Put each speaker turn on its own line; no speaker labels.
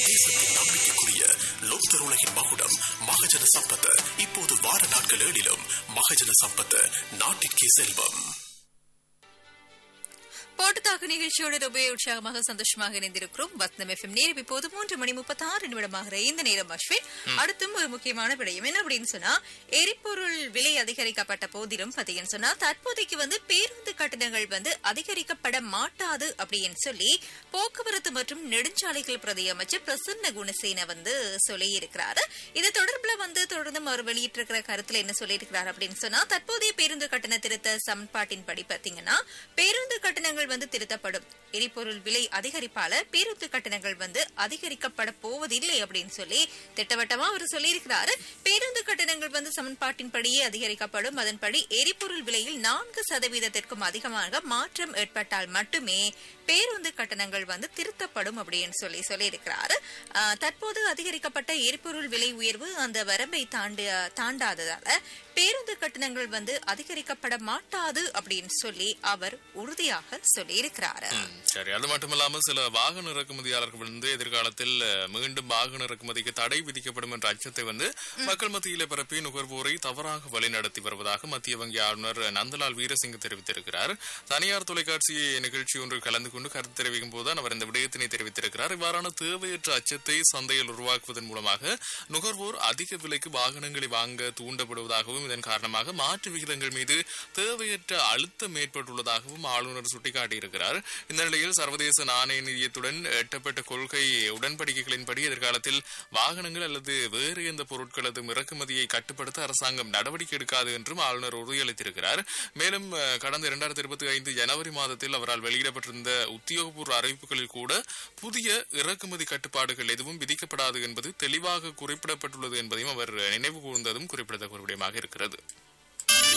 தேசத்தின் நம்பிக்கைக்குரிய லோக்தர் உலகின் மகுடம் மகஜன சம்பத் இப்போது வார நாட்கள் ஏழிலும் மகஜன சம்பத் நாட்டிற்கே செல்வம்
போட்டுத்தாக்கு நிகழ்ச்சியோடு ரொம்ப உற்சாகமாக சந்தோஷமாக இணைந்திருக்கிறோம் வத்னம் எஃப்எம் நேரம் இப்போது மூன்று மணி முப்பத்தி ஆறு நிமிடமாகிற இந்த நேரம் அஸ்வின் அடுத்தும் ஒரு முக்கியமான விடயம் என்ன அப்படின்னு சொன்னா எரிபொருள் விலை அதிகரிக்கப்பட்ட போதிலும் பாத்தீங்கன்னு சொன்னா தற்போதைக்கு வந்து பேருந்து கட்டணங்கள் வந்து அதிகரிக்கப்பட மாட்டாது அப்படின்னு சொல்லி போக்குவரத்து மற்றும் நெடுஞ்சாலைகள் பிரதி அமைச்சர் பிரசன்ன குணசேன வந்து சொல்லி இருக்கிறாரு இது தொடர்புல வந்து தொடர்ந்து அவர் வெளியிட்டிருக்கிற கருத்துல என்ன சொல்லியிருக்கிறார் அப்படின்னு சொன்னா தற்போதைய பேருந்து கட்டண திருத்த சமன்பாட்டின்படி பாத்தீங்கன்னா பேருந்து கட்டணங்கள் வந்து திருத்தப்படும் எரிபொருள் விலை அதிகரிப்பால பேருந்து கட்டணங்கள் வந்து அதிகரிக்கப்பட போவதில்லை அப்படின்னு சொல்லி திட்டவட்டமா அவர் சொல்லியிருக்கிறாரு பேருந்து கட்டணங்கள் வந்து சமன்பாட்டின்படியே அதிகரிக்கப்படும் அதன்படி எரிபொருள் விலையில் நான்கு சதவீதத்திற்கும் அதிகமாக மாற்றம் ஏற்பட்டால் மட்டுமே பேருந்து கட்டணங்கள் வந்து திருத்தப்படும் அப்படின்னு சொல்லி சொல்லியிருக்கிறாரு ஆஹ், தற்போது அதிகரிக்கப்பட்ட எரிபொருள் விலை உயர்வு அந்த வரம்பை தாண்டி தாண்டாததால பேருந்து கட்டணங்கள் வந்து அதிகரிக்கப்பட மாட்டாது அப்படின்னு சொல்லி அவர் உறுதியாக சொல்லியிருக்கிறாரு
ம், சரி அது மட்டும் இல்லாமல் சில வாகன இறக்குமதியாளர்கள் வந்து எதிர்காலத்தில் அஹ், மீண்டும் வாகன இறக்குமதிக்கு தடை விதிக்கப்படும் என்ற அச்சத்தை வந்து மக்கள் மத்தியிலே பரப்பி நுகர்வோரை தவறாக வழிநடத்தி வருவதாக மத்திய வங்கி ஆளுநர் நந்தலால் வீரசிங் தெரிவித்திருக்கிறார் தனியார் தொலைக்காட்சி நிகழ்ச்சி ஒன்றில் கலந்து கொண்டு கருத்து தெரிவிக்கும் போதுதான் அவர் இந்த விடயத்தினை தெரிவித்திருக்கிறார் இவ்வாறான தேவையற்ற அச்சத்தை சந்தையில் உருவாக்குவதன் மூலமாக நுகர்வோர் அதிக விலைக்கு வாகனங்களை வாங்க தூண்டப்படுவதாகவும் இதன் காரணமாக மாற்று விகிதங்கள் மீது தேவையற்ற அழுத்தம் ஏற்பட்டுள்ளதாகவும் ஆளுநர் சுட்டிக்காட்டியிருக்கிறார் இந்த நிலையில் சர்வதேச நாணய நிதியத்துடன் எட்டப்பட்ட கொள்கை உடன்படிக்கைகளின்படி எதிர்காலத்தில் வாகனங்கள் அல்லது வேறு எந்த பொருட்களது இறக்குமதியை கட்டுப்படுத்த அரசாங்கம் நடவடிக்கை எடுக்காது என்றும் ஆளுநர் உறுதியளித்திருக்கிறார் மேலும் அஹ், கடந்த இரண்டாயிரத்தி இருபத்தி ஐந்து ஜனவரி மாதத்தில் அவரால் வெளியிடப்பட்டிருந்த உத்தியோகபூர்வ அறிவிப்புகளில் கூட புதிய இறக்குமதி கட்டுப்பாடுகள் எதுவும் விதிக்கப்படாது என்பது தெளிவாக குறிப்பிடப்பட்டுள்ளது என்பதையும் அவர் நினைவு கூர்ந்ததும் குறிப்பிடத்தக்க ஒரு விடயமாக இருக்கிறது